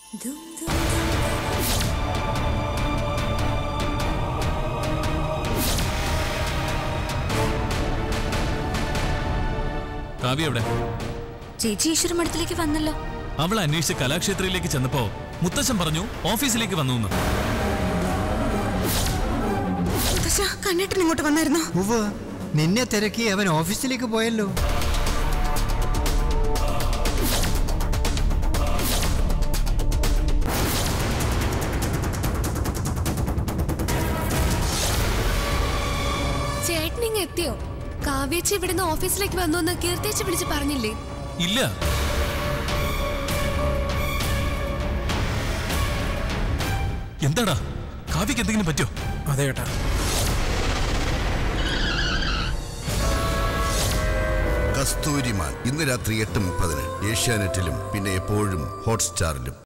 കാവ്യ എവിടെ ചേച്ചി ഈശ്വര മഠത്തിലേക്ക് വന്നല്ലോ അവൾ അന്വേഷിച്ച് കലാക്ഷേത്രയിലേക്ക് ചെന്നപ്പോ മുത്തശ്ശൻ പറഞ്ഞു ഓഫീസിലേക്ക് വന്നു എന്ന് കണ്ണേട്ടൻ ഇങ്ങോട്ട് വന്നായിരുന്നോ ഉവ് നിന്നെ തിരക്കി അവൻ ഓഫീസിലേക്ക് പോയല്ലോ ചേട്ടൻ ഇങ്ങ് എത്തിയോ കാവ്യേച്ചി ഇവിടുന്ന് ഓഫീസിലേക്ക് വന്നു എന്ന് കീർത്തിയേച്ചി വിളിച്ച് പറഞ്ഞില്ലേ ഇല്ല എന്താടാ കാവ്യക്ക് എന്തെങ്കിലും പറ്റോ അതെ ഏട്ടാ കസ്തൂരിമാൻ ഇന്ന് രാത്രി എട്ട് മുപ്പതിന് ഏഷ്യാനെറ്റിലും പിന്നെ എപ്പോഴും ഹോട്ട്സ്റ്റാറിലും